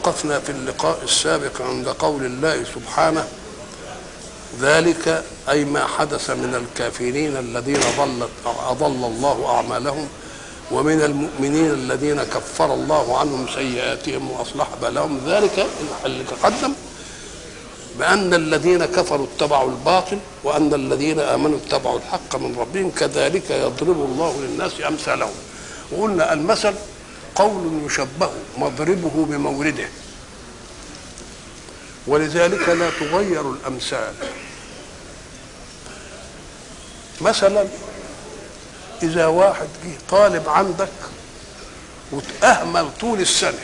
وقفنا في اللقاء السابق عند قول الله سبحانه ذلك أي ما حدث من الكافرين الذين ضلت أضل الله أعمالهم ومن المؤمنين الذين كفر الله عنهم سيئاتهم وأصلح بالهم ذلك اللي تقدم بأن الذين كفروا اتبعوا الباطل وأن الذين آمنوا اتبعوا الحق من ربهم كذلك يضرب الله للناس أمثالهم وقلنا المثل قول يشبه مضربه بمورده ولذلك لا تغير الأمثال مثلا إذا واحد جه طالب عندك وتأهمل طول السنة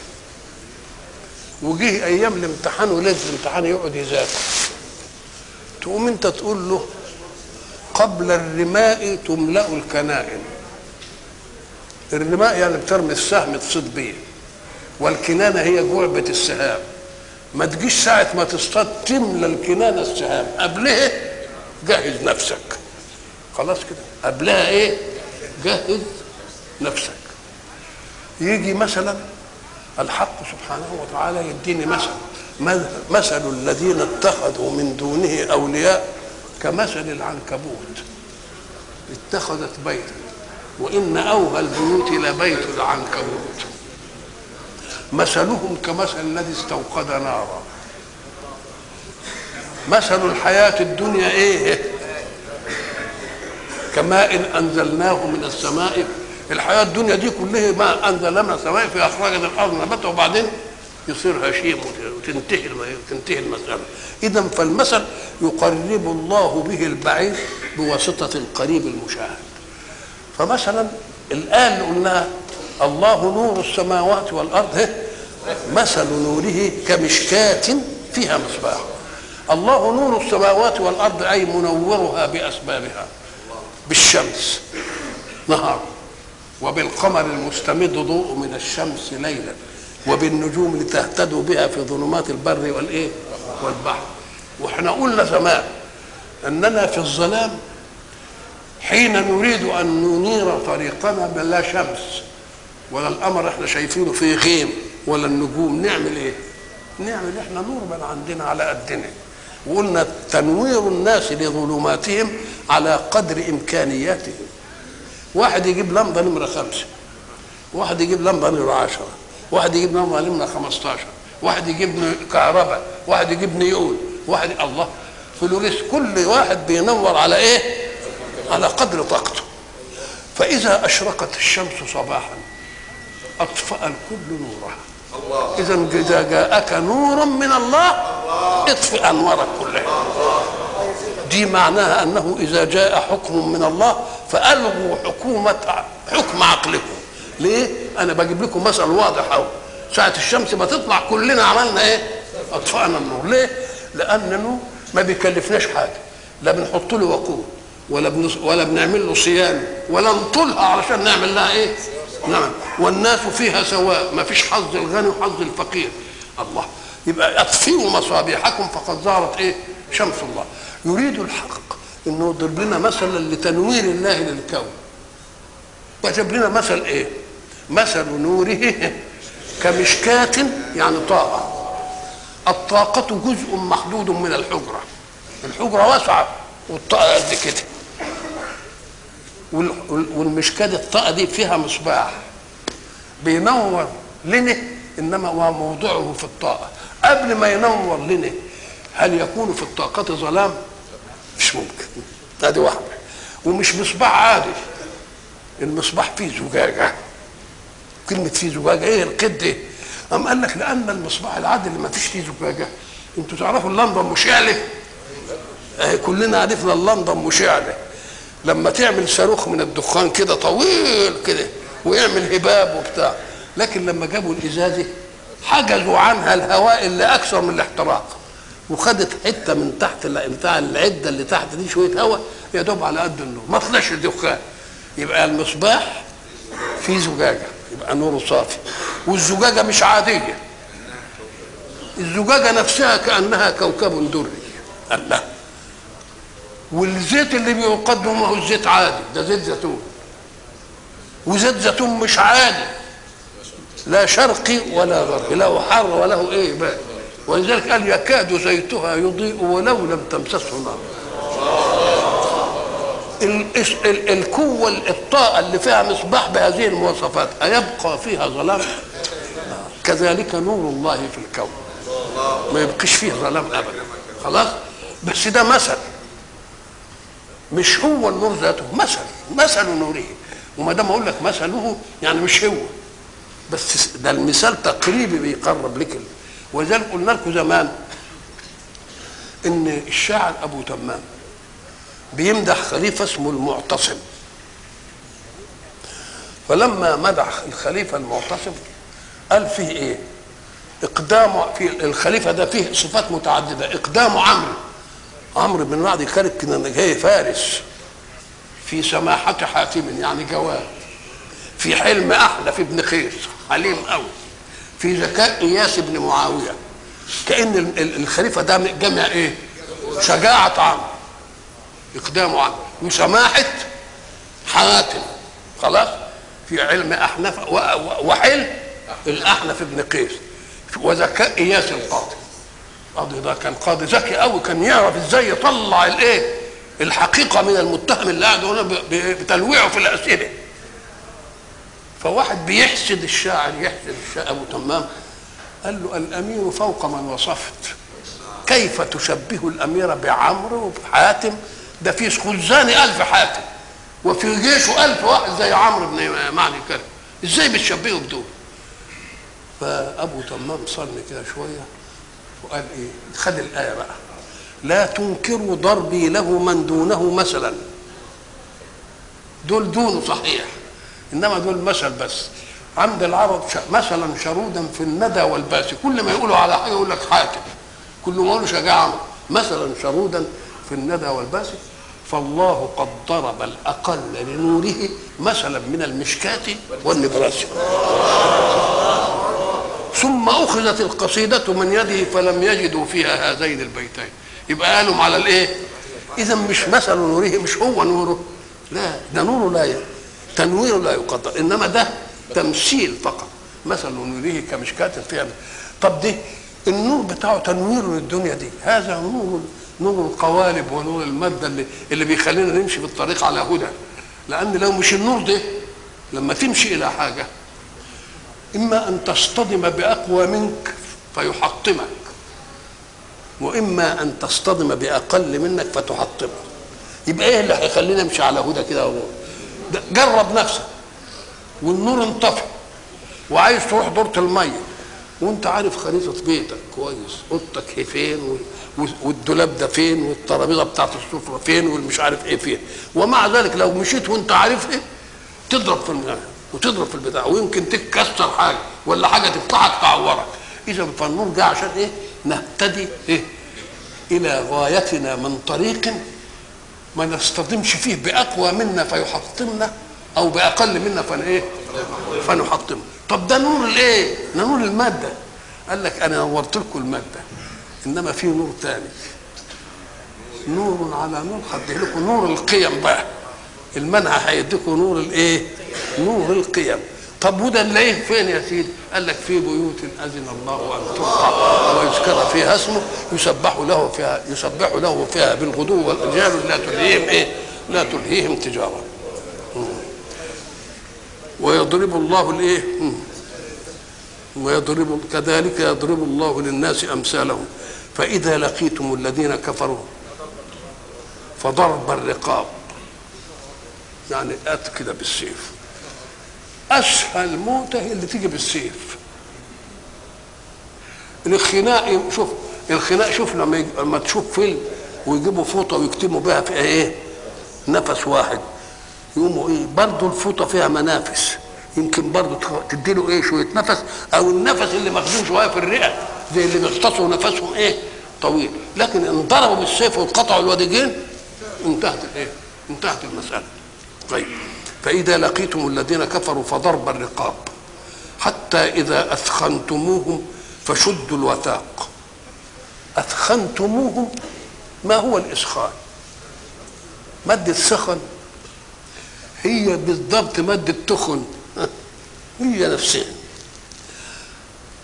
وجه أيام الامتحان وليلة الامتحان يقعد يذاكر تقوم أنت تقول له قبل الرماء تملأ الكنائن الرماء يعني بترمي السهم تصيد بيه والكنانة هي جعبة السهام ما تجيش ساعة ما تصطاد تملى الكنانة السهام قبلها جهز نفسك خلاص كده قبلها ايه جهز نفسك يجي مثلا الحق سبحانه وتعالى يديني مثل مثل الذين اتخذوا من دونه اولياء كمثل العنكبوت اتخذت بيتا وان اوهى البيوت لبيت العنكبوت مثلهم كمثل الذي استوقد نارا مثل الحياة الدنيا ايه كماء انزلناه من السماء الحياة الدنيا دي كلها ما انزل من السماء في اخراج الارض نباته وبعدين يصير هشيم وتنتهي تنتهي المسألة إذا فالمثل يقرب الله به البعيد بواسطة القريب المشاهد فمثلا الآية اللي قلناها الله نور السماوات والأرض مثل نوره كمشكاة فيها مصباح الله نور السماوات والأرض أي منورها بأسبابها بالشمس نهار وبالقمر المستمد ضوء من الشمس ليلا وبالنجوم لتهتدوا بها في ظلمات البر والايه والبحر واحنا قلنا زمان اننا في الظلام حين نريد ان ننير طريقنا بلا شمس ولا القمر احنا شايفينه فيه غيم ولا النجوم نعمل ايه نعمل احنا نور من عندنا على قدنا وقلنا تنوير الناس لظلماتهم على قدر امكانياتهم واحد يجيب لمبه نمره خمسه واحد يجيب لمبه نمره عشره واحد يجيب لمبه نمره 15 واحد يجيب كهرباء واحد يجيب نيون واحد الله فلوريس كل واحد بينور على ايه على قدر طاقته فاذا اشرقت الشمس صباحا اطفا الكل نورها اذا اذا جاءك نور من الله اطفئ انوارك كلها دي معناها انه اذا جاء حكم من الله فالغوا حكومه حكم عقلكم ليه انا بجيب لكم مثل واضح اهو ساعه الشمس ما تطلع كلنا عملنا ايه اطفانا النور ليه لان النور ما بيكلفناش حاجه لا بنحط له وقود ولا بنص... ولا بنعمل له صيانه ولا نطولها علشان نعمل لها ايه نعم والناس فيها سواء ما فيش حظ الغني وحظ الفقير الله يبقى اطفئوا مصابيحكم فقد ظهرت ايه شمس الله يريد الحق انه يضرب لنا مثلا لتنوير الله للكون وجاب لنا مثل ايه مثل نوره كمشكاة يعني طاقة الطاقة جزء محدود من الحجرة الحجرة واسعة والطاقة قد كده والمشكاة الطاقة دي فيها مصباح بينور لنا انما هو موضوعه في الطاقة قبل ما ينور لنا هل يكون في الطاقة ظلام؟ مش ممكن ادي واحدة ومش مصباح عادي المصباح فيه زجاجة كلمة فيه زجاجة ايه القد ايه؟ قام قال لك لأن المصباح العادي اللي ما فيش فيه زجاجة انتوا تعرفوا اللمبة مشعلة اه كلنا عرفنا اللمبة مشعلة لما تعمل صاروخ من الدخان كده طويل كده ويعمل هباب وبتاع لكن لما جابوا الإزازة حجزوا عنها الهواء اللي أكثر من الاحتراق وخدت حته من تحت بتاع العده اللي تحت دي شويه هواء يا دوب على قد النور ما طلعش الدخان يبقى المصباح فيه زجاجه يبقى نوره صافي والزجاجه مش عاديه الزجاجه نفسها كانها كوكب دري الله والزيت اللي بيقدم ما هو زيت عادي ده زيت زيتون وزيت زيتون مش عادي لا شرقي ولا غربي له حر وله ايه بقى ولذلك قال يكاد زيتها يضيء ولو لم تمسسه نار ال- ال- القوة الطاقة اللي فيها مصباح بهذه المواصفات أيبقى فيها ظلام؟ كذلك نور الله في الكون ما يبقيش فيه ظلام أبدا خلاص؟ بس ده مثل مش هو النور ذاته مثل مثل نوره وما دام اقول لك مثله يعني مش هو بس ده المثال تقريبي بيقرب لك ال- ولذلك قلنا لكم زمان ان الشاعر ابو تمام بيمدح خليفه اسمه المعتصم فلما مدح الخليفه المعتصم قال فيه ايه اقدام في الخليفه ده فيه صفات متعدده اقدام عمرو عمرو بن رعد كان كده جاي فارس في سماحة حاتم يعني جواد في حلم أحلف بن قيس حليم قوي في ذكاء إياس بن معاوية كأن ال- ال- الخليفة ده جمع إيه؟ شجاعة عمرو إقدام عمرو وسماحة حاتم خلاص في علم أحنف و- و- وحلم الأحنف بن قيس وذكاء إياس القاضي القاضي ده كان قاضي ذكي قوي كان يعرف ازاي يطلع الايه الحقيقه من المتهم اللي قاعد هنا ب- ب- بتلويعه في الاسئله فواحد بيحسد الشاعر يحسد الشاعر ابو تمام قال له الامير فوق من وصفت كيف تشبه الامير بعمرو وبحاتم ده في خزان الف حاتم وفي جيشه الف واحد زي عمرو بن معني كده ازاي بتشبهه بدول فابو تمام صلي كده شويه وقال ايه خد الايه بقى لا تنكروا ضربي له من دونه مثلا دول دونه صحيح انما دول مثل بس عند العرب ش- مثلا شرودا في الندى والباس كل ما يقولوا على حاجه يقول لك حاتم كل ما يقولوا شجاعه مثلا شرودا في الندى والباس فالله قد ضرب الاقل لنوره مثلا من المشكاه والنبراس ثم اخذت القصيده من يده فلم يجدوا فيها هذين البيتين يبقى قالوا على الايه اذا مش مثل نوره مش هو نوره لا ده نوره لا ي- تنويره لا يقدر انما ده تمثيل فقط مثل نوره كمشكاة فيها طب ده النور بتاعه تنويره للدنيا دي هذا نور نور القوالب ونور الماده اللي اللي بيخلينا نمشي في الطريق على هدى لان لو مش النور ده لما تمشي الى حاجه اما ان تصطدم باقوى منك فيحطمك واما ان تصطدم باقل منك فتحطمه يبقى ايه اللي هيخلينا نمشي على هدى كده ونور ده جرب نفسك والنور انطفى وعايز تروح دورة المية وانت عارف خريطة بيتك كويس اوضتك هي فين و- و- والدولاب ده فين والترابيزة بتاعت السفرة فين والمش عارف ايه فين ومع ذلك لو مشيت وانت عارف ايه تضرب في المياه وتضرب في البتاع ويمكن تكسر حاجة ولا حاجة تفتحك تعورك اذا فالنور ده عشان ايه نهتدي ايه الى غايتنا من طريق ما نصطدمش فيه باقوى منا فيحطمنا او باقل منا فن ايه فنحطمه طب ده نور الايه ده نور الماده قال لك انا نورت لكم الماده انما في نور تاني نور على نور هديه لكم نور القيم بقى المنع هيديكم نور الايه نور القيم طب وده نلاقيه فين يا سيدي قال لك في بيوت اذن الله ان ترفع ويذكر فيها اسمه يسبح له فيها يسبح له فيها بالغدو والرجال لا تلهيهم ايه لا تلهيهم تجاره مم. ويضرب الله الايه مم. ويضرب كذلك يضرب الله للناس امثالهم فاذا لقيتم الذين كفروا فضرب الرقاب يعني ات كده بالسيف اسهل موته هي اللي تيجي بالسيف الخناق شوف الخناق شوف لما يج... لما تشوف فيلم ويجيبوا فوطه ويكتموا بها في ايه نفس واحد يقوموا ايه برضه الفوطه فيها منافس يمكن برضه تدي له ايه شويه نفس او النفس اللي مخزون شويه في الرئه زي اللي بيغطسوا نفسهم ايه طويل لكن ان ضربوا بالسيف وانقطعوا الوديجين انتهت الايه انتهت المساله طيب فإذا لقيتم الذين كفروا فضرب الرقاب حتى إذا أثخنتموهم فشدوا الوثاق أثخنتموهم ما هو الإسخان مادة سخن هي بالضبط مادة تخن هي نفسها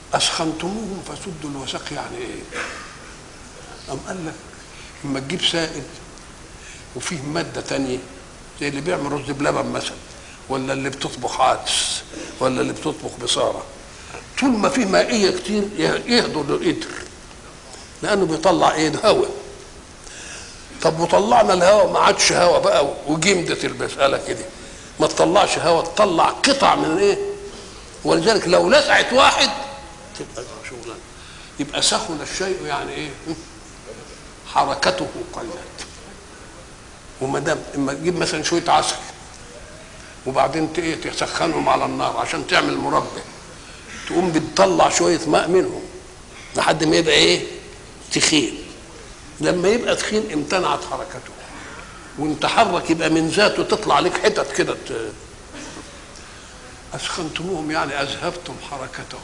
اسخنتموهم فسدوا الوثاق يعني ايه أم قال لك لما تجيب سائل وفيه مادة تانية زي اللي بيعمل رز بلبن مثلا ولا اللي بتطبخ عدس ولا اللي بتطبخ بصارة طول ما فيه مائية كتير يهدر القدر لأنه بيطلع ايه هواء طب وطلعنا الهواء ما عادش هواء بقى وجمدت المسألة كده ما تطلعش هواء تطلع قطع من ايه ولذلك لو لسعت واحد تبقى شغلانه يبقى سخن الشيء يعني ايه حركته قلت وما دام اما تجيب مثلا شويه عسل وبعدين ت- ايه تسخنهم على النار عشان تعمل مربى تقوم بتطلع شويه ماء منهم لحد ما يبقى ايه تخين لما يبقى تخين امتنعت حركته وانت حرك يبقى من ذاته تطلع لك حتت كده ت- اسخنتموهم يعني اذهبتم حركتهم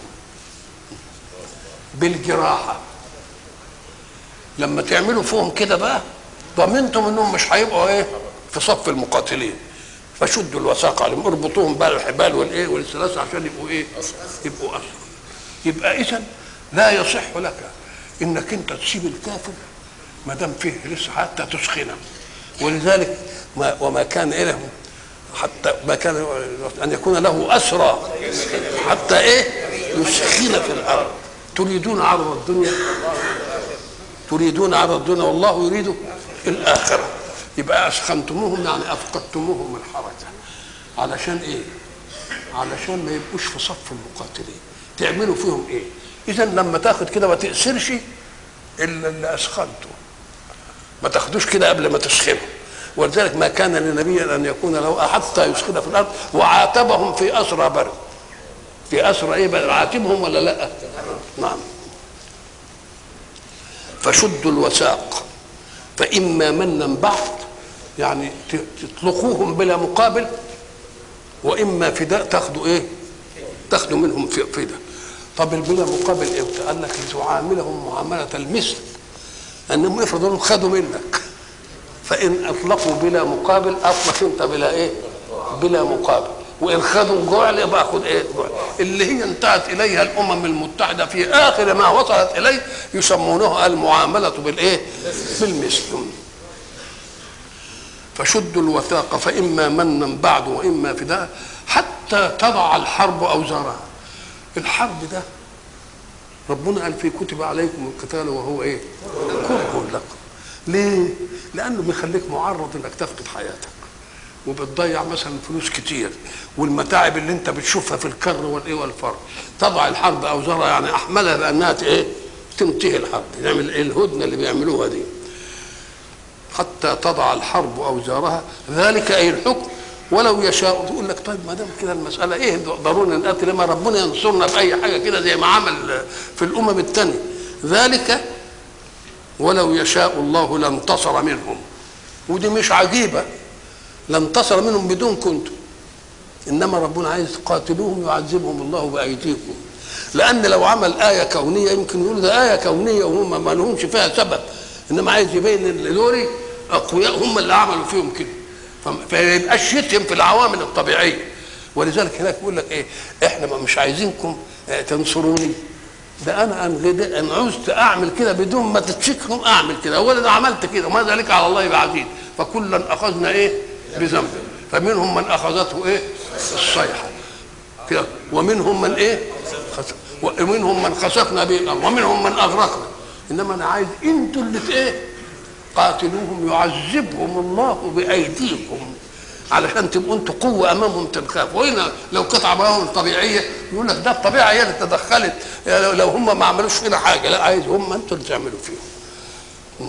بالجراحه لما تعملوا فيهم كده بقى ضمنتم انهم مش هيبقوا ايه في صف المقاتلين فشدوا الوثاق عليهم اربطوهم بقى الحبال والايه والسلاسل عشان يبقوا ايه يبقوا اسرى يبقى اذا لا يصح لك انك انت تسيب الكافر ما دام فيه لسه حتى تسخنه ولذلك ما وما كان له حتى ما كان ان يكون له اسرى حتى ايه يسخن في الارض تريدون عرض الدنيا تريدون عرض الدنيا والله يريد الاخره يبقى اسخنتموهم يعني افقدتموهم الحركه علشان ايه علشان ما يبقوش في صف المقاتلين تعملوا فيهم ايه اذا لما تاخد كده ما تأسرش الا اللي اسخنته ما تاخدوش كده قبل ما تسخنه ولذلك ما كان لنبي ان يكون له حتى يسخن في الارض وعاتبهم في اسرى برد في اسرى ايه بقى عاتبهم ولا لا نعم فشدوا الوثاق فإما منا بعد يعني ت- تطلقوهم بلا مقابل وإما فداء تاخدوا إيه؟ تاخدوا منهم في- فداء طب البلا مقابل إمتى؟ قال لك لتعاملهم معاملة المثل أنهم افرضوا إنهم خدوا منك فإن أطلقوا بلا مقابل أطلق أنت بلا إيه؟ بلا مقابل وإن خدوا جعل يبقى خد إيه؟ جعل اللي هي انتهت إليها الأمم المتحدة في آخر ما وصلت إليه يسمونه المعاملة بالإيه؟ بالمثل فشدوا الوثاق فإما منا بعد وإما فداء حتى تضع الحرب أوزارها الحرب ده ربنا قال في كتب عليكم القتال وهو ايه؟ كره لكم ليه؟ لأنه بيخليك معرض إنك تفقد حياتك وبتضيع مثلا فلوس كتير والمتاعب اللي انت بتشوفها في الكر والايه والفر تضع الحرب اوزارها يعني احملها بانها ت- ايه تنتهي الحرب نعمل ايه الهدنه اللي بيعملوها دي حتى تضع الحرب اوزارها ذلك اي الحكم ولو يشاء تقول لك طيب ما دام كده المساله ايه ضروري نقاتل لما ربنا ينصرنا في اي حاجه كده زي ما عمل في الامم الثانيه ذلك ولو يشاء الله لانتصر منهم ودي مش عجيبه لانتصر منهم بدون كنتم انما ربنا عايز قاتلوهم يعذبهم الله بايديكم لان لو عمل ايه كونيه يمكن يقولوا ده ايه كونيه وهم ما لهمش فيها سبب انما عايز يبين ان دول اقوياء هم اللي عملوا فيهم كده فما يبقاش يتهم في العوامل الطبيعيه ولذلك هناك يقول لك ايه احنا ما مش عايزينكم آه، تنصروني ده انا ان غد- ان عزت اعمل كده بدون ما تتشكهم اعمل كده اولا انا عملت كده وما ذلك على الله بعزيز فكلا اخذنا ايه بذنبه فمنهم من اخذته ايه الصيحه كده ومنهم من ايه خس- ومنهم من خسفنا به الارض ومنهم من اغرقنا انما انا عايز انتوا اللي ت- ايه قاتلوهم يعذبهم الله بايديكم علشان تبقوا انتوا قوه امامهم تنخاف وهنا لو كانت عملهم طبيعيه يقول لك ده الطبيعه هي اللي تدخلت يعني لو- لو هم ما عملوش فينا حاجه لا عايز هم انتوا اللي تعملوا فيهم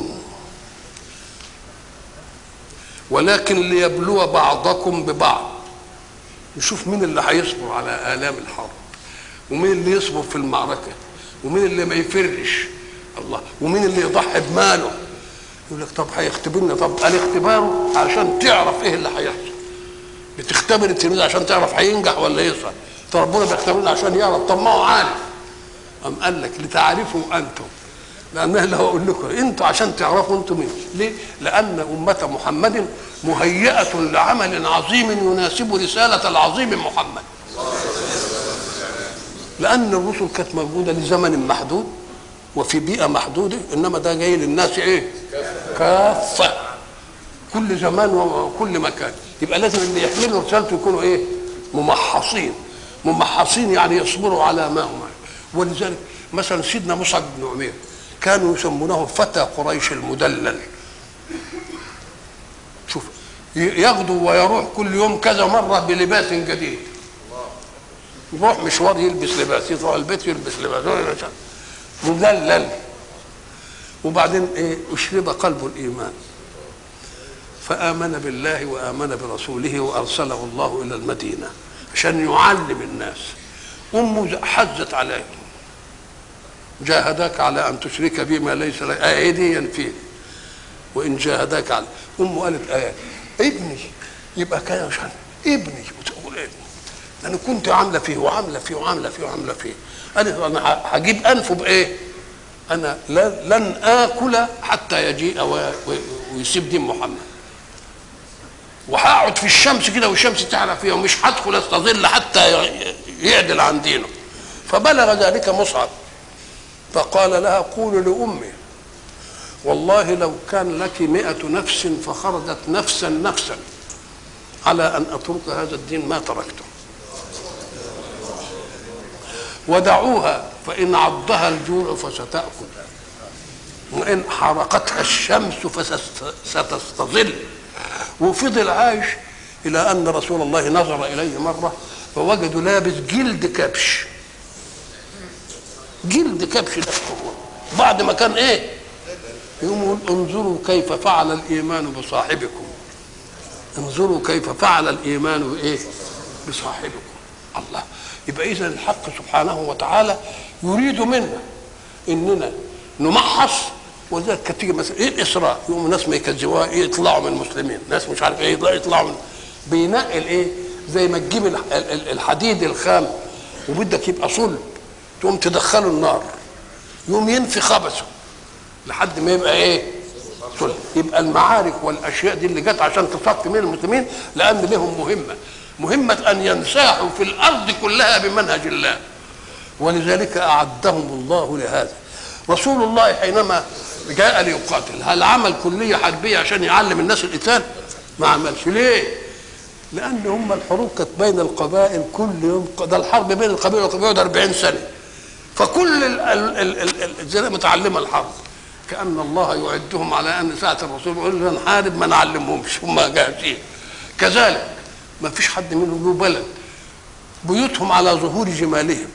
ولكن ليبلو بعضكم ببعض نشوف مين اللي هيصبر على آلام الحرب ومين اللي يصبر في المعركة ومين اللي ما يفرش الله ومين اللي يضحي بماله يقول لك طب هيختبرنا طب قال اختباره عشان تعرف ايه اللي هيحصل بتختبر التلميذ عشان تعرف هينجح ولا يسقط طب ربنا بيختبرنا عشان يعرف طب ما هو عارف أم قال لك لتعرفوا انتم لانه اللي هقول لكم انتوا عشان تعرفوا انتم مين ليه لان امه محمد مهيئه لعمل عظيم يناسب رساله العظيم محمد لان الرسل كانت موجوده لزمن محدود وفي بيئه محدوده انما ده جاي للناس ايه كافه كل زمان وكل مكان يبقى لازم اللي يحملوا رسالته يكونوا ايه ممحصين ممحصين يعني يصبروا على ما هم ولذلك مثلا سيدنا مصعب بن عمير كانوا يسمونه فتى قريش المدلل شوف يغدو ويروح كل يوم كذا مره بلباس جديد يروح مشوار يلبس لباس يروح البيت يلبس لباس مدلل وبعدين ايه اشرب قلبه الايمان فامن بالله وامن برسوله وارسله الله الى المدينه عشان يعلم الناس امه حزت عليه جاهداك على ان تشرك بي ما ليس لك ايديا فيه وان جاهداك على امه قالت ايه ابني يبقى كده مش ابني وتقول ابني انا كنت عامله فيه وعامله فيه وعامله فيه وعامله فيه قالت انا هجيب انفه بايه؟ انا لن اكل حتى يجيء ويسيب دين محمد وهقعد في الشمس كده والشمس تعلى فيها ومش هدخل استظل حتى يعدل عن دينه فبلغ ذلك مصعب فقال لها قولوا لأمي والله لو كان لك مئة نفس فخرجت نفسا نفسا على أن أترك هذا الدين ما تركته ودعوها فإن عضها الجوع فستأكل وإن حرقتها الشمس فستستظل وفضل عايش إلى أن رسول الله نظر إليه مرة فوجده لابس جلد كبش جلد كبش ده بعد ما كان ايه يقول انظروا كيف فعل الايمان بصاحبكم انظروا كيف فعل الايمان بايه بصاحبكم الله يبقى اذا الحق سبحانه وتعالى يريد منا اننا نمحص ولذلك كانت تيجي مثلا ايه الاسراء يقوموا ناس ما يكذبوها يطلعوا من المسلمين ناس مش عارف ايه يطلعوا من بينقل ايه زي ما تجيب الحديد الخام وبدك يبقى صلب تقوم تدخله النار يقوم ينفي خبثه لحد ما يبقى ايه صلب يبقى المعارك والاشياء دي اللي جت عشان تصفي من المسلمين لان لهم مهمه مهمه ان ينساحوا في الارض كلها بمنهج الله ولذلك اعدهم الله لهذا رسول الله حينما جاء ليقاتل هل عمل كليه حربيه عشان يعلم الناس القتال ما عملش ليه لان هم الحروب كانت بين القبائل كل يوم ده الحرب بين القبائل والقبائل 40 سنه فكل ال ال ال ال ال متعلمه الحرب كان الله يعدهم على ان ساعه الرسول يقول له نحارب ما نعلمهمش هم جاهزين كذلك ما فيش حد منهم له بلد بيوتهم على ظهور جمالهم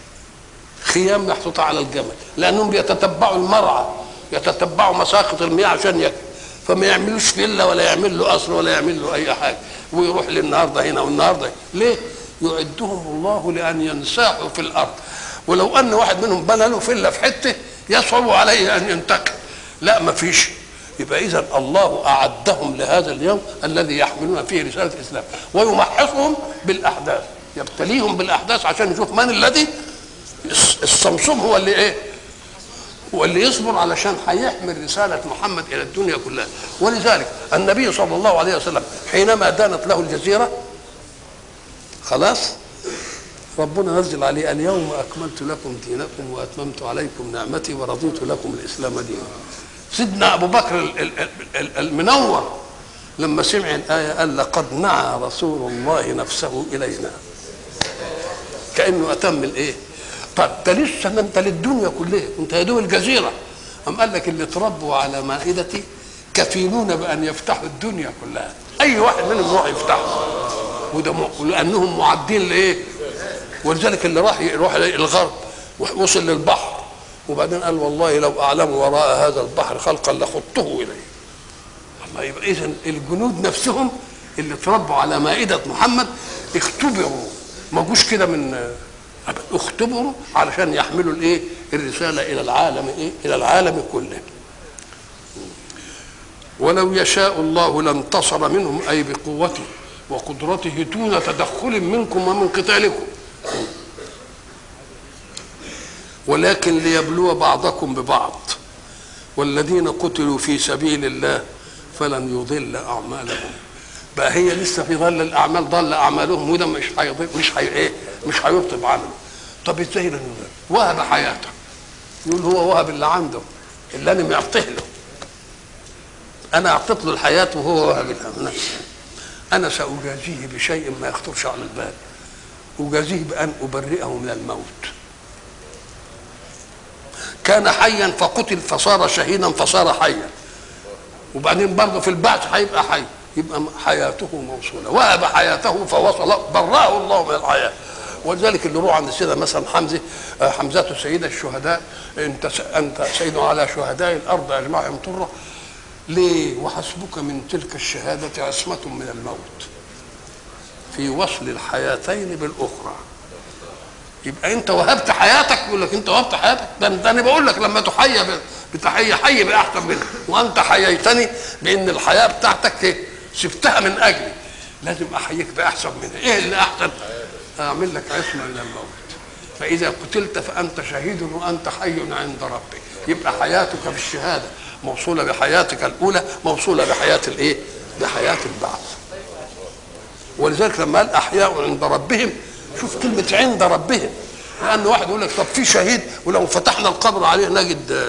خيام محطوطه على الجمل لانهم بيتتبعوا المرعى يتتبعوا مساقط المياه عشان ياكل فما يعملوش فيلا ولا يعمل له قصر ولا يعمل له اي حاجه ويروح للنهارده هنا والنهارده ليه؟ يعدهم الله لان ينساحوا في الارض ولو ان واحد منهم بنى له فيلا في حته يصعب عليه ان ينتقل لا ما فيش يبقى اذا الله اعدهم لهذا اليوم الذي يحملون فيه رساله الاسلام ويمحصهم بالاحداث يبتليهم بالاحداث عشان يشوف من الذي الصمصوم هو اللي ايه هو اللي يصبر علشان هيحمل رسالة محمد إلى الدنيا كلها ولذلك النبي صلى الله عليه وسلم حينما دانت له الجزيرة خلاص ربنا نزل عليه اليوم أكملت لكم دينكم وأتممت عليكم نعمتي ورضيت لكم الإسلام دينا سيدنا أبو بكر المنور لما سمع الآية قال لقد نعى رسول الله نفسه إلينا كأنه أتم الإيه طب ده لسه ما انت للدنيا كلها انت يا دوب الجزيره أم قال لك اللي اتربوا على مائدتي كفيلون بان يفتحوا الدنيا كلها اي واحد منهم يروح يفتحها وده م... لانهم معدين لايه ولذلك اللي راح يروح الغرب وصل للبحر وبعدين قال والله لو اعلم وراء هذا البحر خلقا لخضته اليه الله يبقى اذا الجنود نفسهم اللي اتربوا على مائده محمد اختبروا ما جوش كده من اختبروا علشان يحملوا الايه الرساله الى العالم ايه الى العالم كله ولو يشاء الله لانتصر منهم اي بقوته وقدرته دون تدخل منكم ومن قتالكم ولكن ليبلو بعضكم ببعض والذين قتلوا في سبيل الله فلن يضل اعمالهم بقى هي لسه في ظل الاعمال ضل اعمالهم وده مش هيضل مش هي ايه مش هيبطل عمله طب ازاي ده؟ وهب حياته يقول هو وهب اللي عنده اللي انا معطيه له انا اعطيت له الحياه وهو وهب لها انا ساجازيه بشيء ما يخطرش على البال اجازيه بان ابرئه من الموت كان حيا فقتل فصار شهيدا فصار حيا وبعدين برضه في البعث هيبقى حي يبقى حياته موصوله وهب حياته فوصل براه الله من الحياه ولذلك اللي روح عند السيده مثلا حمزه آه، حمزه سيد الشهداء انت س- انت سيد على شهداء الارض اجمعهم طره ليه وحسبك من تلك الشهاده عصمه من الموت في وصل الحياتين بالاخرى يبقى انت وهبت حياتك يقول لك انت وهبت حياتك ده, ده انا بقول لك لما تحيى ب- بتحية حي باحسن منها وانت حييتني بان الحياه بتاعتك ايه سبتها من اجلي لازم احييك باحسن منها ايه اللي احسن اعمل لك عصمه من الموت فاذا قتلت فانت شهيد وانت حي عند ربك يبقى حياتك بالشهاده موصوله بحياتك الاولى موصوله بحياه الايه بحياه البعث ولذلك لما قال احياء عند ربهم شوف كلمه عند ربهم لان واحد يقول لك طب في شهيد ولو فتحنا القبر عليه نجد آه،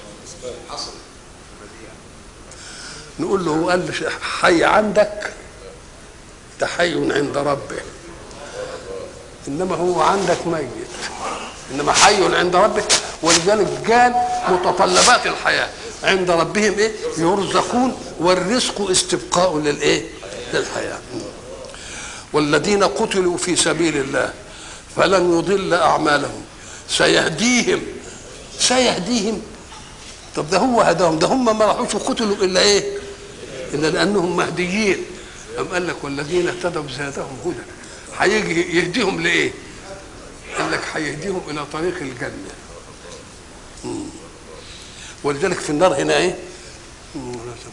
نقول له هو قال حي عندك ده حي عند ربه انما هو عندك ميت انما حي عند ربك ولذلك قال متطلبات الحياه عند ربهم ايه يرزقون والرزق استبقاء للايه للحياه والذين قتلوا في سبيل الله فلن يضل اعمالهم سيهديهم سيهديهم طب ده هو هداهم ده هم ما راحوش قتلوا الا ايه الا لانهم مهديين أم قال لك والذين اهتدوا زادهم هدى هيجي يهديهم لايه قال لك هيهديهم الى طريق الجنه مم. ولذلك في النار هنا ايه مم.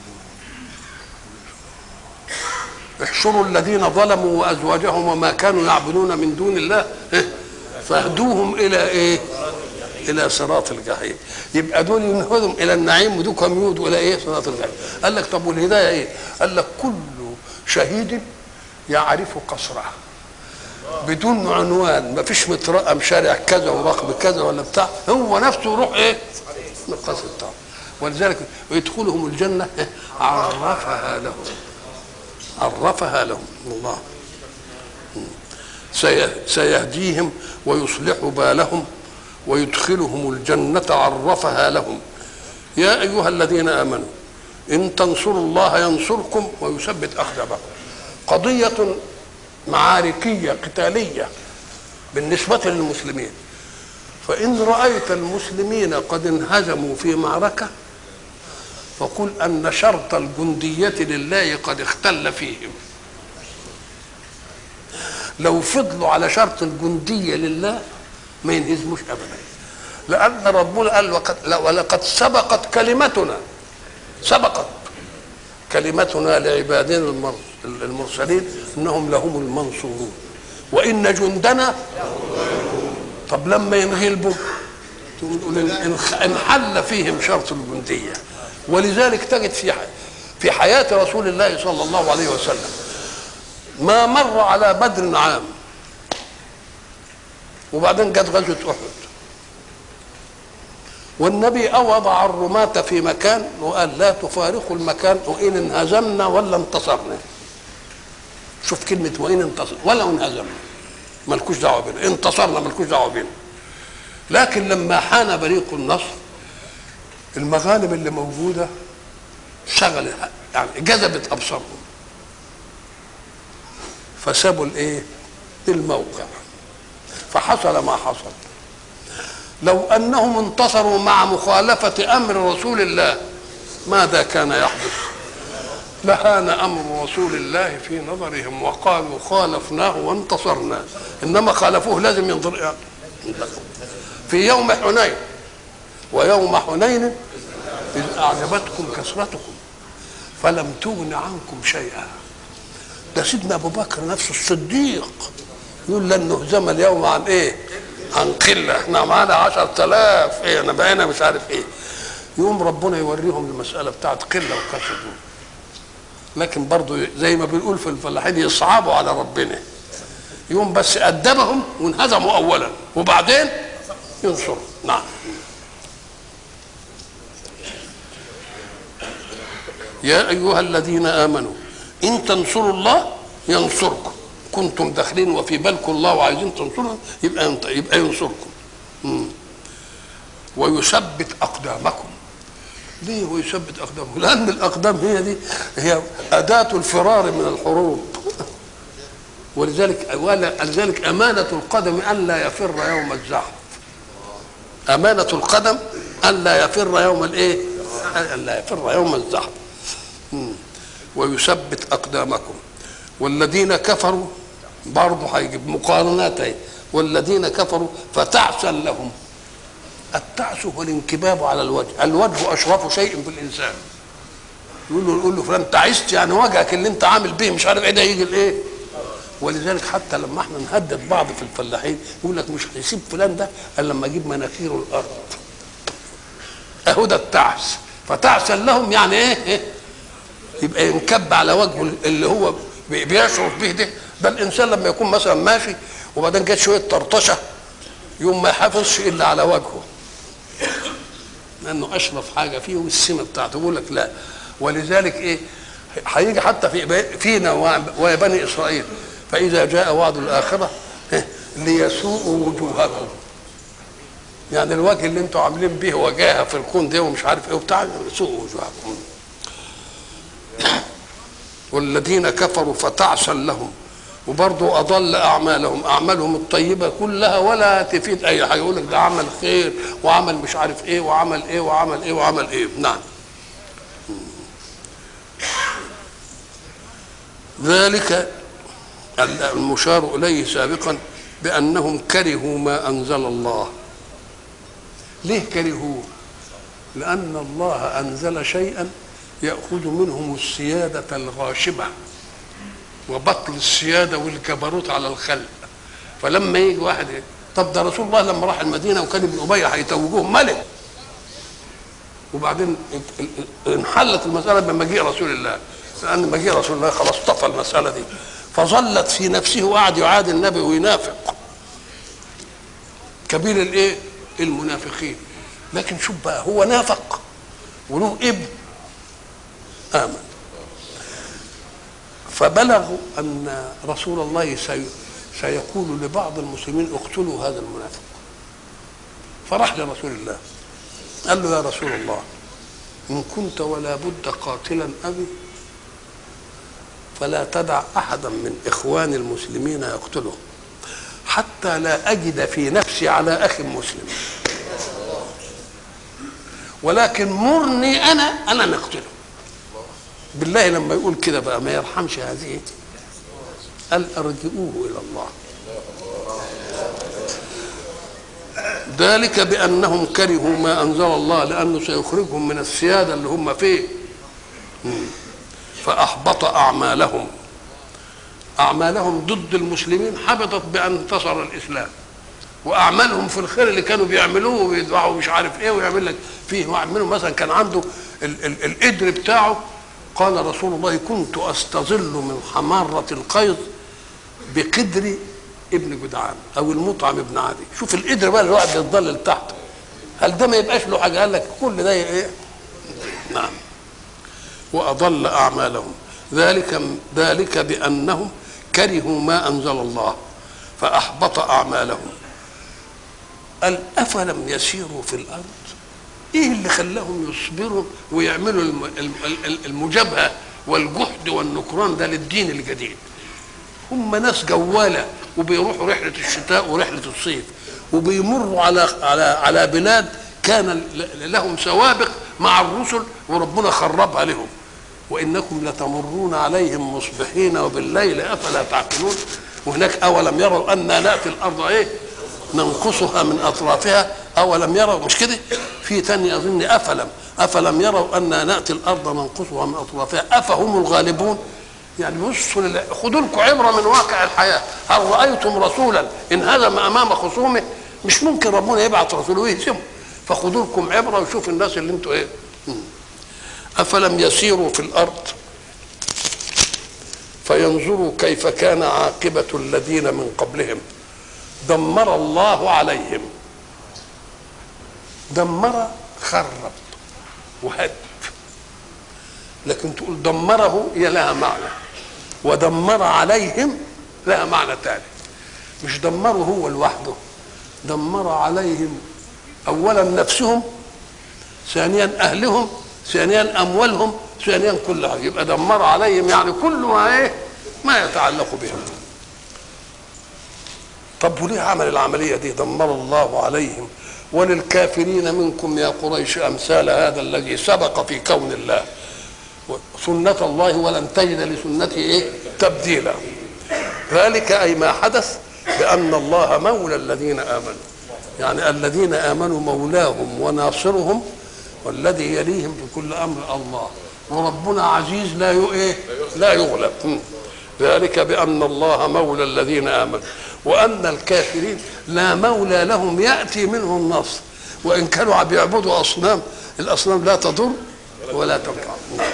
احشروا الذين ظلموا وازواجهم وما كانوا يعبدون من دون الله إيه؟ فاهدوهم الى ايه الى صراط الجحيم يبقى دول ينهدهم الى النعيم ودول كم يودوا الى ايه صراط الجحيم قال لك طب والهدايه ايه قال لك كل شهيد يعرف قصره بدون عنوان ما فيش مترقم شارع كذا ورقم كذا ولا بتاع هو نفسه يروح ايه القصر بتاعه ولذلك يدخلهم الجنه إيه؟ عرفها لهم عرفها لهم الله سي- سيهديهم ويصلح بالهم ويدخلهم الجنة عرفها لهم يا أيها الذين آمنوا إن تنصروا الله ينصركم ويثبت أقدامكم قضية معاركية قتالية بالنسبة للمسلمين فإن رأيت المسلمين قد انهزموا في معركة فقل أن شرط الجندية لله قد اختل فيهم لو فضلوا على شرط الجندية لله ما ينهزموش أبدا لأن ربنا قال وقد ولقد سبقت كلمتنا سبقت كلمتنا لعبادنا المر- المرسلين انهم لهم المنصورون وان جندنا طب لما ينغلبوا تقول ان إن حل فيهم شرط الجنديه ولذلك تجد في ح- في حياه رسول الله صلى الله عليه وسلم ما مر على بدر عام وبعدين جت غزوه احد والنبي وضع الرماة في مكان وقال لا تفارقوا المكان وإن انهزمنا ولا انتصرنا شوف كلمة وإن انتصر ولا انهزمنا ملكوش دعوة بنا انتصرنا ملكوش دعوة بنا لكن لما حان بريق النصر المغانم اللي موجودة شغل يعني جذبت أبصارهم فسابوا الايه الموقع فحصل ما حصل لو انهم انتصروا مع مخالفه امر رسول الله ماذا كان يحدث لهان امر رسول الله في نظرهم وقالوا خالفناه وانتصرنا انما خالفوه لازم ينظر في يوم حنين ويوم حنين اذ اعجبتكم كثرتكم فلم تغن عنكم شيئا ده سيدنا ابو بكر نفسه الصديق يقول لن نهزم اليوم عن ايه عن قله احنا معانا عشرة آلاف ايه انا بقينا مش عارف ايه يقوم ربنا يوريهم المساله بتاعت قله وكثره لكن برضه زي ما بنقول في الفلاحين يصعبوا على ربنا يوم بس أدبهم وانهزموا أولا وبعدين ينصروا نعم يا أيها الذين آمنوا إن تنصروا الله ينصركم كنتم داخلين وفي بالكم الله وعايزين تنصروا يبقى ينط- يبقى ينصركم مم. ويثبت أقدامكم ليه ويثبت أقدامكم لأن الأقدام هي دي هي أداة الفرار من الحروب ولذلك ولذلك أمانة القدم أن لا يفر يوم الزحف أمانة القدم أن لا يفر يوم الإيه؟ أن لا يفر يوم الزحف مم. ويثبت أقدامكم والذين كفروا برضه هيجيب مقارنات اهي والذين كفروا فتعسا لهم التعس هو الانكباب على الوجه الوجه أشرف شيء في الإنسان يقول له يقول له فلان تعست يعني وجهك اللي انت عامل به مش عارف ايه ده يجي الايه ولذلك حتى لما احنا نهدد بعض في الفلاحين يقول لك مش هيسيب فلان ده الا لما اجيب مناخيره الارض اهو ده التعس فتعسا لهم يعني ايه, إيه؟ يبقى ينكب على وجهه اللي هو بي- بيشعر به ده ده الانسان لما يكون مثلا ماشي وبعدين جت شويه طرطشه يوم ما يحافظش الا على وجهه لانه اشرف حاجه فيه والسمه بتاعته يقول لك لا ولذلك ايه هيجي حتى في فينا ويا بني اسرائيل فاذا جاء وعد الاخره إيه؟ ليسوءوا وجوهكم يعني الوجه اللي انتوا عاملين به وجاهه في الكون ده ومش عارف ايه وبتاع يسوءوا وجوهكم والذين كفروا فتعسا لهم وبرضه اضل اعمالهم اعمالهم الطيبه كلها ولا تفيد اي حاجه يقول لك ده عمل خير وعمل مش عارف ايه وعمل ايه وعمل ايه وعمل ايه نعم ذلك المشار اليه سابقا بانهم كرهوا ما انزل الله ليه كرهوه لان الله انزل شيئا ياخذ منهم السياده الغاشمه وبطل السياده والجبروت على الخلق فلما يجي واحد إيه؟ طب ده رسول الله لما راح المدينه وكان ابن ابي هيتوجوه ملك وبعدين انحلت المساله بمجيء رسول الله لان مجيء رسول الله خلاص طفى المساله دي فظلت في نفسه وقعد يعادي النبي وينافق كبير الايه المنافقين لكن شوف بقى هو نافق وله ابن امن فبلغوا ان رسول الله سي سيقول لبعض المسلمين اقتلوا هذا المنافق فراح لرسول الله قال له يا رسول الله ان كنت ولا بد قاتلا ابي فلا تدع احدا من اخوان المسلمين يقتله حتى لا اجد في نفسي على اخ مسلم ولكن مرني انا انا نقتله بالله لما يقول كده بقى ما يرحمش هذه قال ارجئوه الى الله ذلك بانهم كرهوا ما انزل الله لانه سيخرجهم من السياده اللي هم فيه فاحبط اعمالهم اعمالهم ضد المسلمين حبطت بان انتصر الاسلام واعمالهم في الخير اللي كانوا بيعملوه ويدفعوا مش عارف ايه ويعمل لك فيه واحد منهم مثلا كان عنده ال- ال- القدر بتاعه قال رسول الله كنت استظل من حمارة القيظ بقدر ابن جدعان او المطعم ابن عدي شوف القدر بقى اللي الواحد بيتظلل تحته هل ده ما يبقاش له حاجه قال لك كل ده ايه نعم واضل اعمالهم ذلك ذلك بانهم كرهوا ما انزل الله فاحبط اعمالهم قال افلم يسيروا في الارض ايه اللي خلاهم يصبروا ويعملوا الم- الم- الم- المجابهه والجهد والنكران ده للدين الجديد هم ناس جواله وبيروحوا رحله الشتاء ورحله الصيف وبيمروا على على على بلاد كان ل- لهم سوابق مع الرسل وربنا خربها لهم وانكم لتمرون عليهم مصبحين وبالليل افلا تعقلون وهناك اولم يروا انا ناتي الارض ايه ننقصها من اطرافها اولم يروا مش كده في تاني اظن افلم افلم يروا انا ناتي الارض ننقصها من اطرافها افهم الغالبون يعني بصوا لله خدوا لكم عبره من واقع الحياه هل رايتم رسولا انهزم امام خصومه مش ممكن ربنا يبعث رسوله ويهزمه فخدوا لكم عبره وشوف الناس اللي انتوا ايه مم. افلم يسيروا في الارض فينظروا كيف كان عاقبة الذين من قبلهم دمر الله عليهم دمر خرب وهد لكن تقول دمره هي لها معنى ودمر عليهم لها معنى ثاني مش دمره هو لوحده دمر عليهم اولا نفسهم ثانيا اهلهم ثانيا اموالهم ثانيا كل حاجه يبقى دمر عليهم يعني كل ما ايه ما يتعلق بهم طب وليه عمل العمليه دي دمر الله عليهم وللكافرين منكم يا قريش امثال هذا الذي سبق في كون الله سنة الله ولن تجد لسنته ايه تبديلا ذلك اي ما حدث بان الله مولى الذين امنوا يعني الذين امنوا مولاهم وناصرهم والذي يليهم في كل امر الله وربنا عزيز لا ايه لا يغلب ذلك بان الله مولى الذين امنوا وان الكافرين لا مولى لهم ياتي منه النصر وان كانوا بيعبدوا اصنام الاصنام لا تضر ولا تنفع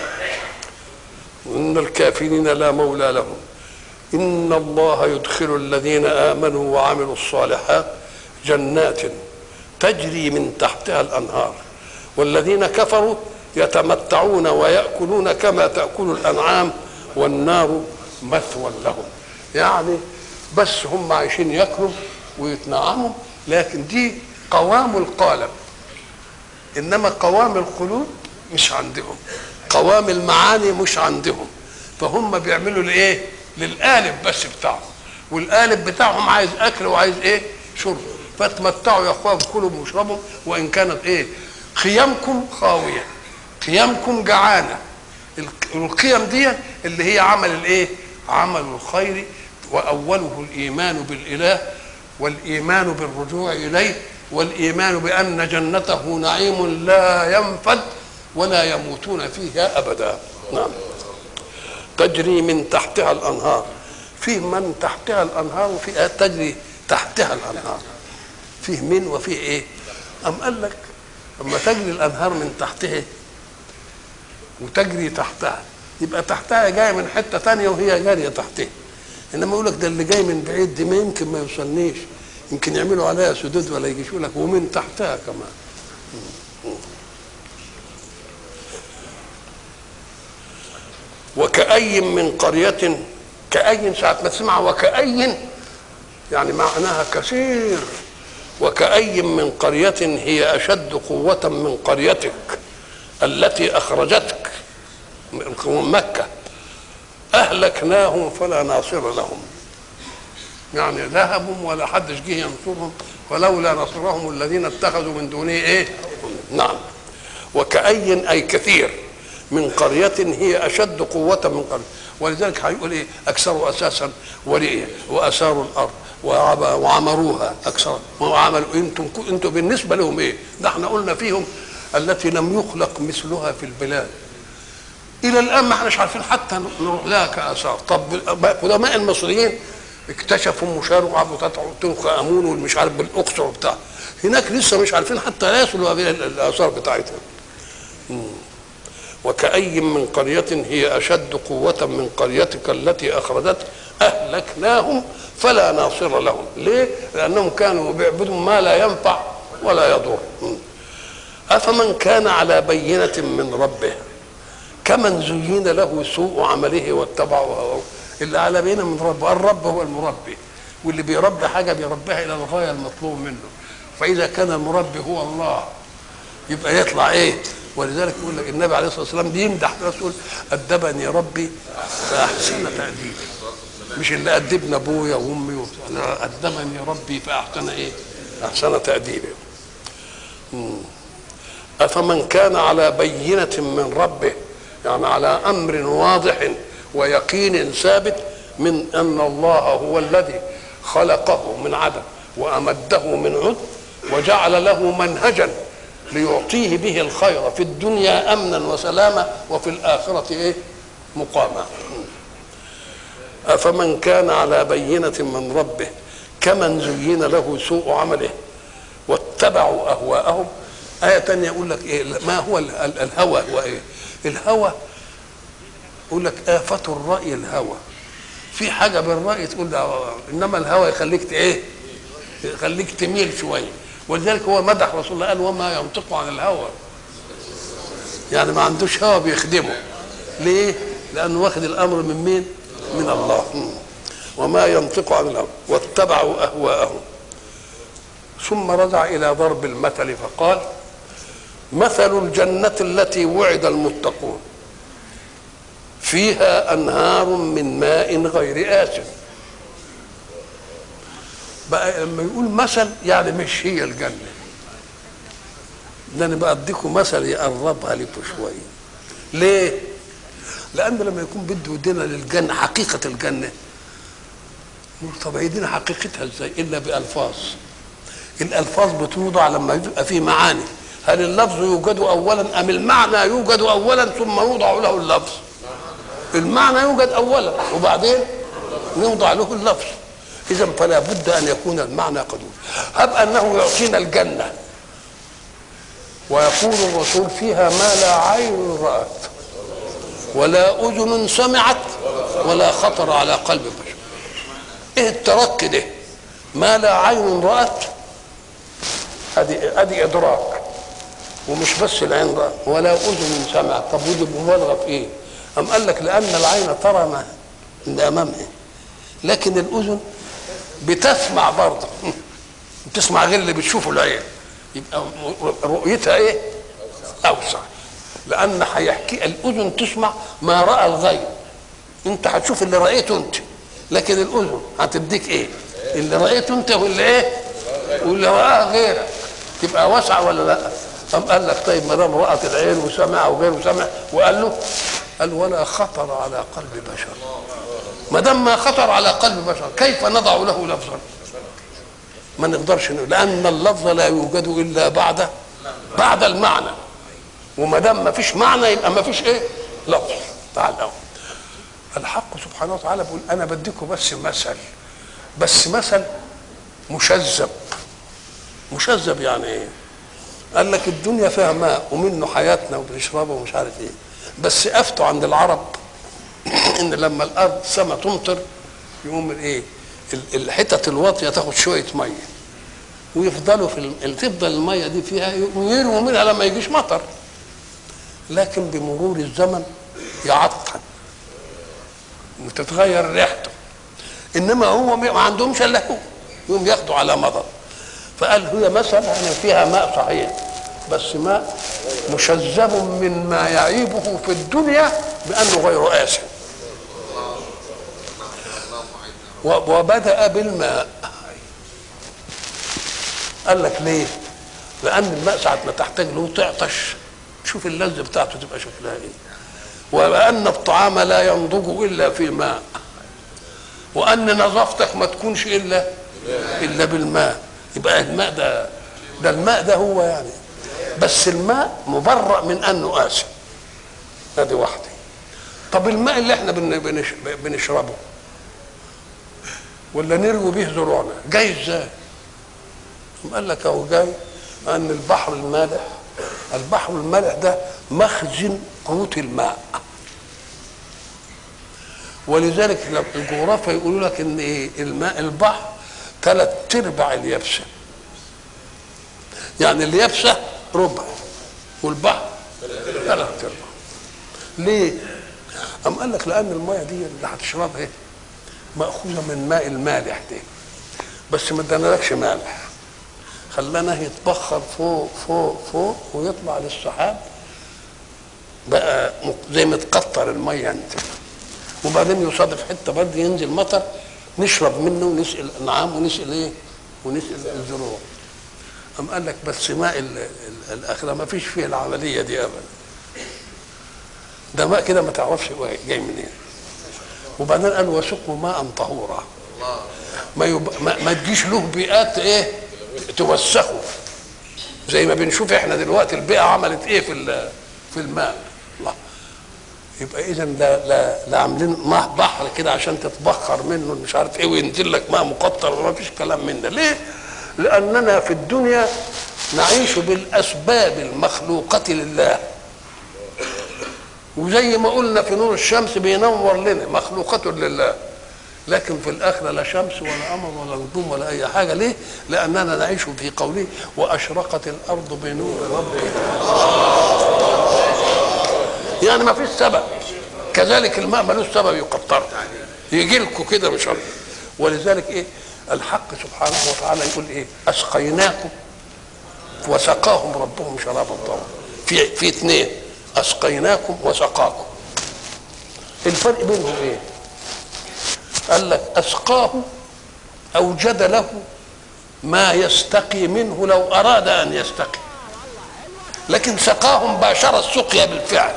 وان الكافرين لا مولى لهم ان الله يدخل الذين امنوا وعملوا الصالحات جنات تجري من تحتها الانهار والذين كفروا يتمتعون وياكلون كما تاكل الانعام والنار مثوى لهم يعني بس هم عايشين ياكلوا ويتنعموا لكن دي قوام القالب انما قوام القلوب مش عندهم قوام المعاني مش عندهم فهم بيعملوا لايه للقالب بس بتاعهم والقالب بتاعهم عايز اكل وعايز ايه شرب فتمتعوا يا اخوان كلوا واشربوا وان كانت ايه قيمكم خاويه قيمكم جعانه القيم دي اللي هي عمل الايه عمل الخير واوله الايمان بالاله والايمان بالرجوع اليه والايمان بان جنته نعيم لا ينفد ولا يموتون فيها ابدا نعم تجري من تحتها الانهار فيه من تحتها الانهار وفي تجري تحتها الانهار فيه من وفيه ايه ام قال لك اما تجري الانهار من تحتها وتجري تحتها يبقى تحتها جايه من حته تانية وهي جاريه تحتها انما يقول لك ده اللي جاي من بعيد دي ما يمكن ما يوصلنيش يمكن يعملوا عليها سدود ولا يجيش يقول لك ومن تحتها كمان وكأي من قرية كأي ساعة ما تسمع وكأي يعني معناها كثير وكأي من قرية هي أشد قوة من قريتك التي أخرجتك من مكة أهلكناهم فلا ناصر لهم يعني ذهبوا ولا حدش جه ينصرهم ولولا نصرهم الذين اتخذوا من دونه ايه نعم وكأي أي كثير من قرية هي أشد قوة من قرية ولذلك هيقول إيه أكثروا أساسا وليه وأثاروا الأرض وعمروها أكثر وعملوا أنتم أنتم بالنسبة لهم إيه؟ ده احنا قلنا فيهم التي لم يخلق مثلها في البلاد إلى الآن ما احناش عارفين حتى نروح لها كآثار طب قدماء المصريين اكتشفوا مشار وقعدوا تنخى أمون والمش عارف بالأقصر وبتاع هناك لسه مش عارفين حتى لا يصلوا الآثار بتاعتهم وكأي من قرية هي أشد قوة من قريتك التي أخرجتك أهلكناهم فلا ناصر لهم ليه؟ لأنهم كانوا بيعبدوا ما لا ينفع ولا يضر أفمن كان على بينة من ربه كمن زين له سوء عمله واتبعه هواه اللي على بينة من ربه الرب هو المربي واللي بيربي حاجة بيربيها إلى الغاية المطلوب منه فإذا كان المربي هو الله يبقى يطلع إيه ولذلك يقول لك النبي عليه الصلاه والسلام بيمدح رسول ادبني ربي فاحسن تاديبي مش اللي ادبنا ابويا وامي لا ادبني ربي فاحسن ايه؟ احسن تاديبي افمن كان على بينه من ربه يعني على امر واضح ويقين ثابت من ان الله هو الذي خلقه من عدم وامده من عد وجعل له منهجا ليعطيه به الخير في الدنيا امنا وسلاما وفي الاخره ايه مقاما افمن كان على بينه من ربه كمن زين له سوء عمله واتبعوا اهواءهم آية تانية يقول لك إيه ما هو الهوى هو إيه؟ الهوى يقول لك آفة الرأي الهوى في حاجه بالراي تقول ده انما الهوى يخليك ايه يخليك تميل شويه ولذلك هو مدح رسول الله قال وما ينطق عن الهوى يعني ما عندوش هوى بيخدمه ليه لانه واخد الامر من مين من الله وما ينطق عن الهوى واتبعوا اهواءهم ثم رجع الى ضرب المثل فقال مثل الجنه التي وعد المتقون فيها انهار من ماء غير آسن بقى لما يقول مثل يعني مش هي الجنه ده انا بقى اديكم مثل يقربها لكم شويه ليه لان لما يكون بده يدينا للجنه حقيقه الجنه نقول طب هيدينا حقيقتها ازاي الا بالفاظ الالفاظ بتوضع لما يبقى فيه معاني هل اللفظ يوجد اولا ام المعنى يوجد اولا ثم يوضع له اللفظ المعنى يوجد اولا وبعدين يوضع له اللفظ اذا فلا بد ان يكون المعنى قد هب انه يعطينا الجنه ويقول الرسول فيها ما لا عين رات ولا اذن سمعت ولا خطر على قلب بشر ايه الترك ده ما لا عين رات ادي ادي ادراك ومش بس العين رأت ولا اذن سمعت طب ودي مبالغه في ايه أم قال لك لأن العين ترى ما اللي أمامها لكن الأذن بتسمع برضه بتسمع غير اللي بتشوفه العين يبقى رؤيتها إيه؟ أوسع لأن هيحكي الأذن تسمع ما رأى الغير أنت هتشوف اللي رأيته أنت لكن الأذن هتديك إيه؟ اللي رأيته أنت واللي إيه؟ واللي رآه غيرك تبقى واسعة ولا لا؟ قام قال لك طيب ما دام رأت العين وسمع وغيره سمع وقال له قال ولا خطر على قلب بشر ما دام ما خطر على قلب بشر كيف نضع له لفظا ما نقدرش نقول لان اللفظ لا يوجد الا بعد بعد المعنى وما دام ما فيش معنى يبقى ما فيش ايه لفظ تعال الحق سبحانه وتعالى بيقول انا بديكم بس مثل بس مثل مشذب مشذب يعني ايه قال لك الدنيا فيها ماء ومنه حياتنا وبنشربه ومش عارف ايه بس افتوا عند العرب ان لما الارض سما تمطر يقوم الايه الحتت الواطيه تاخد شويه ميه ويفضلوا في ال... تفضل الميه دي فيها ويرموا منها لما يجيش مطر لكن بمرور الزمن يعطل وتتغير ريحته انما هو ما عندهمش الا هو يقوم ياخدوا على مضض فقال هي مثلا يعني فيها ماء صحيح بس ماء مشذب مما يعيبه في الدنيا بانه غير آسن وبدأ بالماء قال لك ليه؟ لأن الماء ساعة ما تحتاج له تعطش شوف اللذة بتاعته تبقى شكلها ايه وأن الطعام لا ينضج إلا في الماء وأن نظافتك ما تكونش إلا إلا بالماء يبقى الماء ده ده الماء ده هو يعني بس الماء مبرأ من انه آسن ادي واحده طب الماء اللي احنا بنشربه ولا نروي به زروعنا جاي ازاي قال لك اهو جاي ان البحر المالح البحر المالح ده مخزن قوت الماء ولذلك الجغرافيا يقولوا لك ان ايه الماء البحر ثلاث ارباع اليابسه يعني اليابسه ربع والبحر ثلاث ارباع ليه؟ أم قال لك لأن المية دي اللي هتشربها ايه؟ مأخوذة من ماء المالح ده بس ما ادانالكش مالح خلاناه يتبخر فوق فوق فوق ويطلع للسحاب بقى زي متقطر المية انت وبعدين يصادف حتة برضه ينزل مطر نشرب منه ونسقي الأنعام ونسقي ايه؟ ونسقي الزروع أم قال لك بس ماء الآخرة ما فيش فيه العملية دي أبدا ده ماء كده ما تعرفش جاي منين إيه. وبعدين قال وسقوا ماء طهورا ما, يب... ما, ما تجيش له بيئات ايه توسخه زي ما بنشوف احنا دلوقتي البيئه عملت ايه في في الماء الله يبقى اذا لا لا لا عاملين ماء بحر كده عشان تتبخر منه مش عارف ايه وينزل لك ماء مقطر ما فيش كلام من ده ليه؟ لاننا في الدنيا نعيش بالاسباب المخلوقه لله وزي ما قلنا في نور الشمس بينور لنا مخلوقة لله لكن في الآخرة لا شمس ولا قمر ولا نجوم ولا أي حاجة ليه؟ لأننا نعيش في قوله وأشرقت الأرض بنور ربها يعني ما فيش سبب كذلك الماء ملوش سبب يقطر يجي لكم كده مش عارف ولذلك ايه الحق سبحانه وتعالى يقول ايه اسقيناكم وسقاهم ربهم شرابا طهورا في في اثنين اسقيناكم وسقاكم الفرق بينهم ايه قال لك اسقاه اوجد له ما يستقي منه لو اراد ان يستقي لكن سقاهم باشر السقيا بالفعل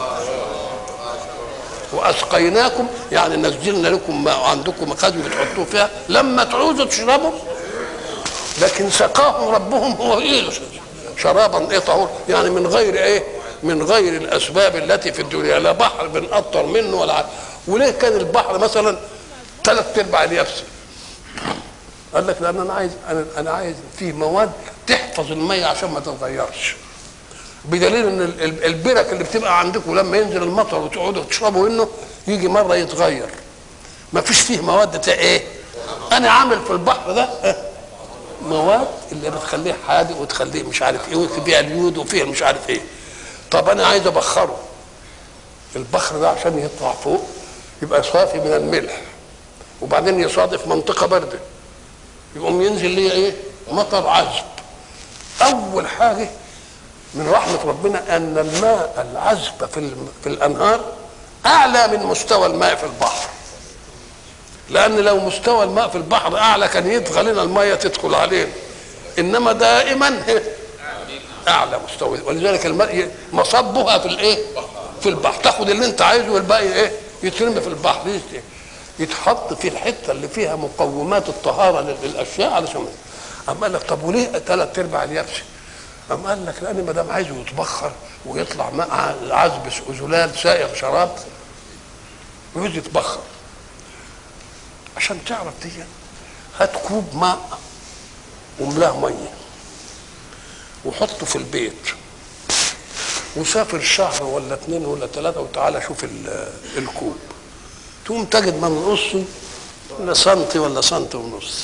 واسقيناكم يعني نزلنا لكم ما عندكم مخازن بتحطوه فيها لما تعوزوا تشربوا لكن سقاهم ربهم هو ايه شرابا ايه طهور يعني من غير ايه من غير الاسباب التي في الدنيا لا بحر بنقطر منه ولا وليه كان البحر مثلا ثلاث ارباع اليابسه قال لك لان انا عايز انا انا عايز فيه مواد تحفظ الميه عشان ما تتغيرش بدليل ان البرك اللي بتبقى عندكم لما ينزل المطر وتقعدوا تشربوا منه يجي مره يتغير ما فيش فيه مواد بتاع ايه انا عامل في البحر ده مواد اللي بتخليه حادق وتخليه مش عارف ايه وفيها اليود وفيها مش عارف ايه طب انا عايز ابخره البخر ده عشان يطلع فوق يبقى صافي من الملح وبعدين يصادف منطقه بارده يقوم ينزل ليه ايه مطر عذب اول حاجه من رحمة ربنا أن الماء العذب في, في الأنهار أعلى من مستوى الماء في البحر لأن لو مستوى الماء في البحر أعلى كان يطغى لنا المية تدخل علينا إنما دائما أعلى مستوى ولذلك الماء مصبها في الإيه؟ في البحر تاخد اللي أنت عايزه والباقي إيه؟ يترمي في البحر يتحط في الحتة اللي فيها مقومات الطهارة للأشياء علشان أما قال لك طب وليه ثلاث أرباع اليابسة؟ أم قال لك لأن ما دام عايزه يتبخر ويطلع ماء عذب زلال سائغ شراب ويعوز يتبخر عشان تعرف دي هات كوب ماء وملاه ميه وحطه في البيت وسافر شهر ولا اثنين ولا ثلاثة وتعالى شوف الكوب تقوم تجد من نصه ولا سنتي ولا سنتي ونص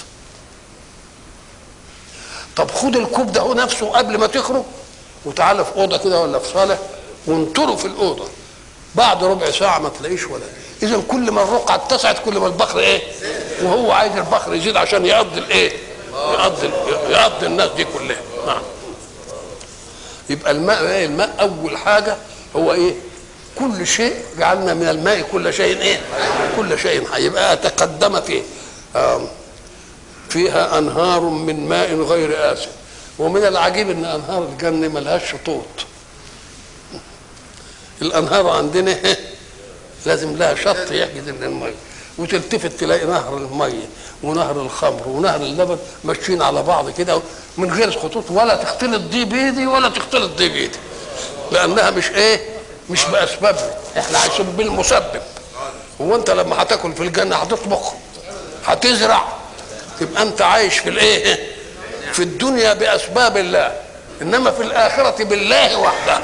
طب خد الكوب ده هو نفسه قبل ما تخرج وتعالى في اوضه كده ولا في صاله وانطره في الاوضه بعد ربع ساعه ما تلاقيش ولا اذا كل ما الرقعه اتسعت كل ما البخر ايه وهو عايز البخر يزيد عشان يقضي الايه يقضي يقضي الناس دي كلها نعم يبقى الماء ايه الماء اول حاجه هو ايه كل شيء جعلنا من الماء كل شيء ايه كل شيء حي يبقى تقدم فيه آه فيها انهار من ماء غير آسن ومن العجيب ان انهار الجنه ملهاش شطوط الانهار عندنا لازم لها شط يحجز الميه وتلتفت تلاقي نهر الميه ونهر الخمر ونهر اللبن ماشيين على بعض كده من غير خطوط ولا تختلط دي بيدي ولا تختلط دي بيدي لانها مش ايه مش باسبابنا احنا عايشين بالمسبب هو انت لما هتاكل في الجنه هتطبخ هتزرع تبقى انت عايش في الايه في الدنيا باسباب الله انما في الاخره بالله وحده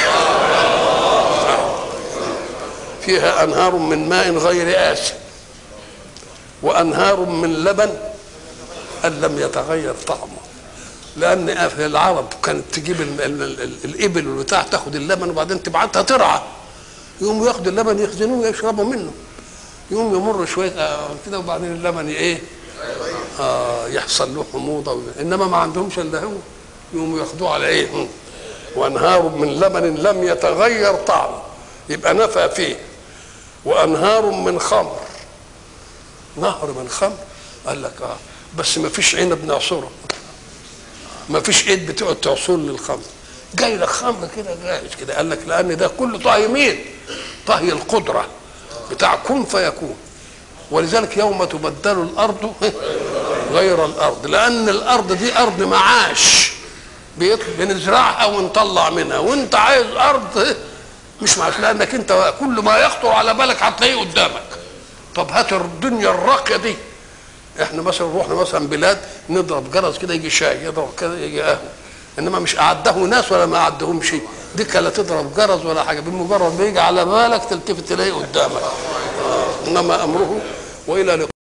فيها انهار من ماء غير آسن وانهار من لبن ان لم يتغير طعمه لان في العرب كانت تجيب ال ال ال الابل والبتاع تاخد اللبن وبعدين تبعتها ترعى يقوموا ياخدوا اللبن يخزنوه ويشربوا منه يقوم يمر شويه كده وبعدين اللبن ايه آه يحصل له حموضه انما ما عندهمش الا هو يقوموا ياخدوه على ايه وانهار من لبن لم يتغير طعمه يبقى نفى فيه وانهار من خمر نهر من خمر قال لك اه بس ما فيش عنب نعصره ما فيش ايد بتقعد تعصر للخمر جاي لك خمر كده جاهز كده قال لك لان ده كله طهي مين؟ طهي القدره بتاع كن فيكون ولذلك يوم تبدل الارض غير الارض لان الارض دي ارض معاش بنزرعها ونطلع منها وانت عايز ارض مش معاش لانك انت كل ما يخطر على بالك هتلاقيه قدامك طب هات الدنيا الراقيه دي احنا مثلا رحنا مثلا بلاد نضرب جرس كده يجي شاي يضرب كده يجي قهوه انما مش اعده ناس ولا ما اعدهم شيء دي لا تضرب جرس ولا حاجه بمجرد ما يجي على بالك تلتفت تلاقيه قدامك انما امره والى لقاء